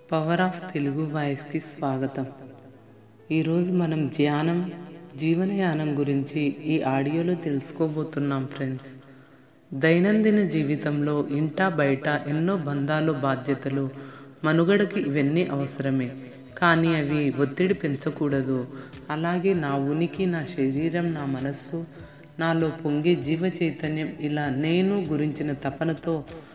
power of Telugu వాయిస్కి స్వాగతం ఈరోజు మనం ధ్యానం జీవనయానం గురించి ఈ ఆడియోలో తెలుసుకోబోతున్నాం ఫ్రెండ్స్ దైనందిన జీవితంలో ఇంటా బయట ఎన్నో బంధాలు బాధ్యతలు మనుగడకి ఇవన్నీ అవసరమే కానీ అవి ఒత్తిడి పెంచకూడదు అలాగే నా ఉనికి నా శరీరం నా మనస్సు నాలో పొంగే జీవ చైతన్యం ఇలా నేను గురించిన తపనతో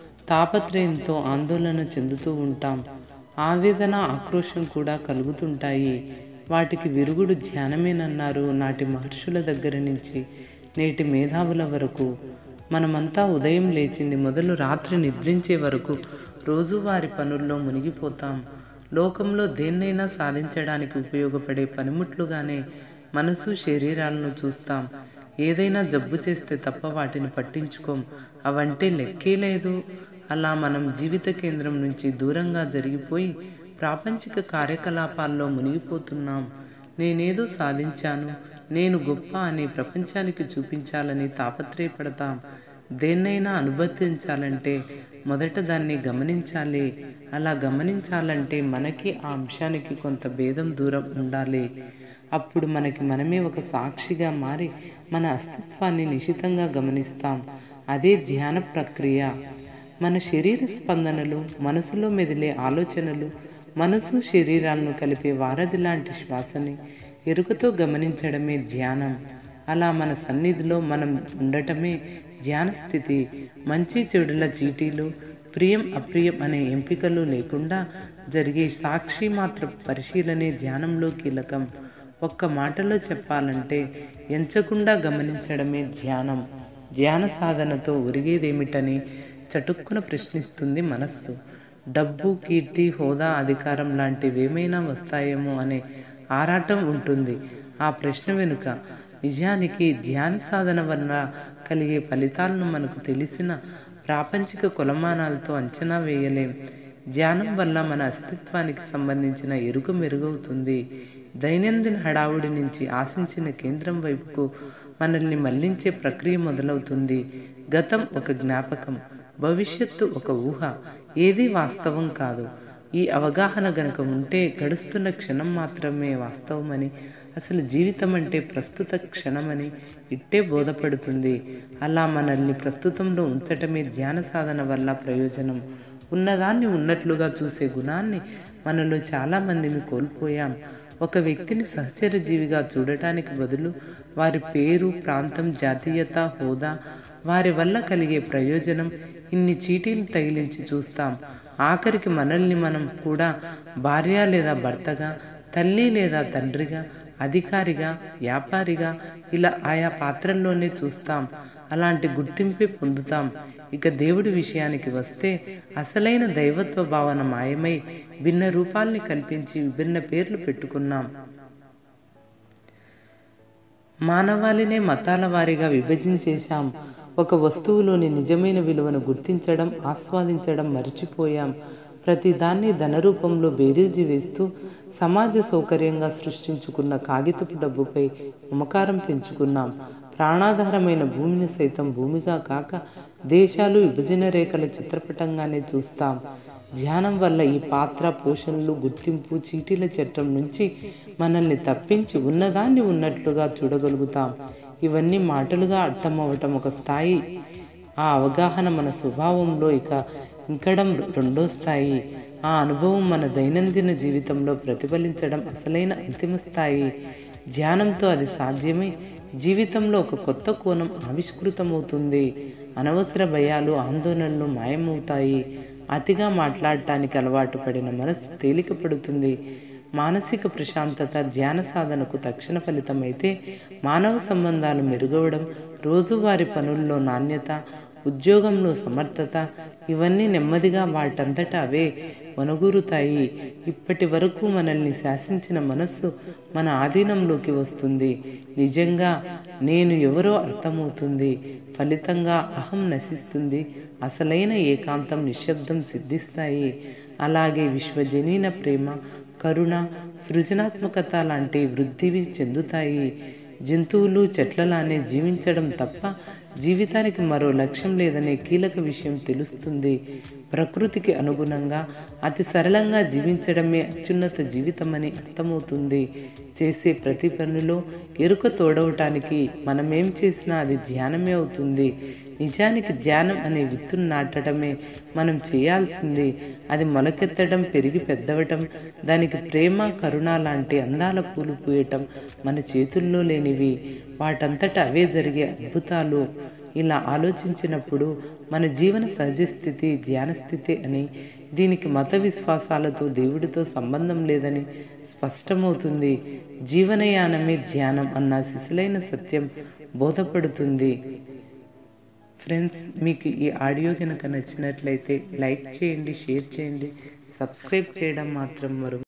తాపత్రయంతో ఆందోళన చెందుతూ ఉంటాం ఆవేదన ఆక్రోశం కూడా కలుగుతుంటాయి వాటికి విరుగుడు ధ్యానమేనన్నారు నాటి మహర్షుల దగ్గర నుంచి నేటి మేధావుల వరకు మనమంతా ఉదయం లేచింది మొదలు రాత్రి నిద్రించే వరకు రోజువారి పనుల్లో మునిగిపోతాం లోకంలో దేన్నైనా సాధించడానికి ఉపయోగపడే పనిముట్లుగానే మనసు శరీరాలను చూస్తాం ఏదైనా జబ్బు చేస్తే తప్ప వాటిని పట్టించుకోం అవంటే లెక్కే లేదు అలా మనం జీవిత కేంద్రం నుంచి దూరంగా జరిగిపోయి ప్రాపంచిక కార్యకలాపాల్లో మునిగిపోతున్నాం నేనేదో సాధించాను నేను గొప్ప అని ప్రపంచానికి చూపించాలని తాపత్రయపడతాం దేన్నైనా అనుబంధించాలంటే మొదట దాన్ని గమనించాలి అలా గమనించాలంటే మనకి ఆ అంశానికి కొంత భేదం దూరం ఉండాలి అప్పుడు మనకి మనమే ఒక సాక్షిగా మారి మన అస్తిత్వాన్ని నిశితంగా గమనిస్తాం అదే ధ్యాన ప్రక్రియ మన శరీర స్పందనలు మనసులో మెదిలే ఆలోచనలు మనసు శరీరాలను కలిపే వారధి లాంటి శ్వాసని ఎరుకతో గమనించడమే ధ్యానం అలా మన సన్నిధిలో మనం ఉండటమే ధ్యాన స్థితి మంచి చెడుల చీటీలు ప్రియం అప్రియం అనే ఎంపికలు లేకుండా జరిగే సాక్షి మాత్ర పరిశీలనే ధ్యానంలో కీలకం ఒక్క మాటలో చెప్పాలంటే ఎంచకుండా గమనించడమే ధ్యానం ధ్యాన సాధనతో ఒరిగేదేమిటని చటుక్కున ప్రశ్నిస్తుంది మనస్సు డబ్బు కీర్తి హోదా అధికారం లాంటివేమైనా వస్తాయేమో అనే ఆరాటం ఉంటుంది ఆ ప్రశ్న వెనుక నిజానికి ధ్యాన సాధన వల్ల కలిగే ఫలితాలను మనకు తెలిసిన ప్రాపంచిక కొలమానాలతో అంచనా వేయలేం ధ్యానం వల్ల మన అస్తిత్వానికి సంబంధించిన ఎరుక మెరుగవుతుంది దైనందిన హడావుడి నుంచి ఆశించిన కేంద్రం వైపుకు మనల్ని మళ్లించే ప్రక్రియ మొదలవుతుంది గతం ఒక జ్ఞాపకం భవిష్యత్తు ఒక ఊహ ఏది వాస్తవం కాదు ఈ అవగాహన గనక ఉంటే గడుస్తున్న క్షణం మాత్రమే వాస్తవమని అసలు జీవితం అంటే ప్రస్తుత క్షణమని ఇట్టే బోధపడుతుంది అలా మనల్ని ప్రస్తుతంలో ఉంచటమే ధ్యాన సాధన వల్ల ప్రయోజనం ఉన్నదాన్ని ఉన్నట్లుగా చూసే గుణాన్ని మనలో చాలామందిని కోల్పోయాం ఒక వ్యక్తిని సహచర జీవిగా చూడటానికి బదులు వారి పేరు ప్రాంతం జాతీయత హోదా వారి వల్ల కలిగే ప్రయోజనం ఇన్ని చీటీలు తగిలించి చూస్తాం ఆఖరికి మనల్ని మనం కూడా భార్య లేదా భర్తగా తల్లి లేదా తండ్రిగా అధికారిగా వ్యాపారిగా ఇలా ఆయా పాత్రల్లోనే చూస్తాం అలాంటి గుర్తింపే పొందుతాం ఇక దేవుడి విషయానికి వస్తే అసలైన దైవత్వ భావన మాయమై భిన్న రూపాల్ని కల్పించి విభిన్న పేర్లు పెట్టుకున్నాం మానవాళినే మతాల వారీగా విభజించేశాం ఒక వస్తువులోని నిజమైన విలువను గుర్తించడం ఆస్వాదించడం మర్చిపోయాం ప్రతిదాన్ని ధనరూపంలో బేరీజు వేస్తూ సమాజ సౌకర్యంగా సృష్టించుకున్న కాగితపు డబ్బుపై మమకారం పెంచుకున్నాం ప్రాణాధారమైన భూమిని సైతం భూమిగా కాక దేశాలు విభజన రేఖల చిత్రపటంగానే చూస్తాం ధ్యానం వల్ల ఈ పాత్ర పోషణలు గుర్తింపు చీటీల చట్టం నుంచి మనల్ని తప్పించి ఉన్నదాన్ని ఉన్నట్లుగా చూడగలుగుతాం ఇవన్నీ మాటలుగా అర్థమవటం ఒక స్థాయి ఆ అవగాహన మన స్వభావంలో ఇక ఇంకడం రెండో స్థాయి ఆ అనుభవం మన దైనందిన జీవితంలో ప్రతిఫలించడం అసలైన అంతిమ స్థాయి ధ్యానంతో అది సాధ్యమై జీవితంలో ఒక కొత్త కోణం ఆవిష్కృతమవుతుంది అనవసర భయాలు ఆందోళనలు మాయమవుతాయి అతిగా మాట్లాడటానికి అలవాటు పడిన మనసు తేలిక పడుతుంది మానసిక ప్రశాంతత ధ్యాన సాధనకు తక్షణ ఫలితమైతే మానవ సంబంధాలు మెరుగవడం రోజువారి పనుల్లో నాణ్యత ఉద్యోగంలో సమర్థత ఇవన్నీ నెమ్మదిగా వాటంతట అవే వనగూరుతాయి ఇప్పటి వరకు మనల్ని శాసించిన మనస్సు మన ఆధీనంలోకి వస్తుంది నిజంగా నేను ఎవరో అర్థమవుతుంది ఫలితంగా అహం నశిస్తుంది అసలైన ఏకాంతం నిశ్శబ్దం సిద్ధిస్తాయి అలాగే విశ్వజనీన ప్రేమ కరుణ సృజనాత్మకత లాంటి వృద్ధివి చెందుతాయి జంతువులు చెట్లలానే జీవించడం తప్ప జీవితానికి మరో లక్ష్యం లేదనే కీలక విషయం తెలుస్తుంది ప్రకృతికి అనుగుణంగా అతి సరళంగా జీవించడమే అత్యున్నత జీవితమని అర్థమవుతుంది చేసే ప్రతి పనిలో ఎరుక తోడవటానికి మనమేం చేసినా అది ధ్యానమే అవుతుంది నిజానికి ధ్యానం అనే విత్తును నాటడమే మనం చేయాల్సింది అది మొలకెత్తడం పెరిగి పెద్దవటం దానికి ప్రేమ కరుణ లాంటి అందాల పూలు పూయటం మన చేతుల్లో లేనివి వాటంతట అవే జరిగే అద్భుతాలు ఇలా ఆలోచించినప్పుడు మన జీవన సహజ స్థితి ధ్యాన స్థితి అని దీనికి మత విశ్వాసాలతో దేవుడితో సంబంధం లేదని స్పష్టమవుతుంది జీవనయానమే ధ్యానం అన్న శిశులైన సత్యం బోధపడుతుంది ఫ్రెండ్స్ మీకు ఈ ఆడియో కనుక నచ్చినట్లయితే లైక్ చేయండి షేర్ చేయండి సబ్స్క్రైబ్ చేయడం మాత్రం మరో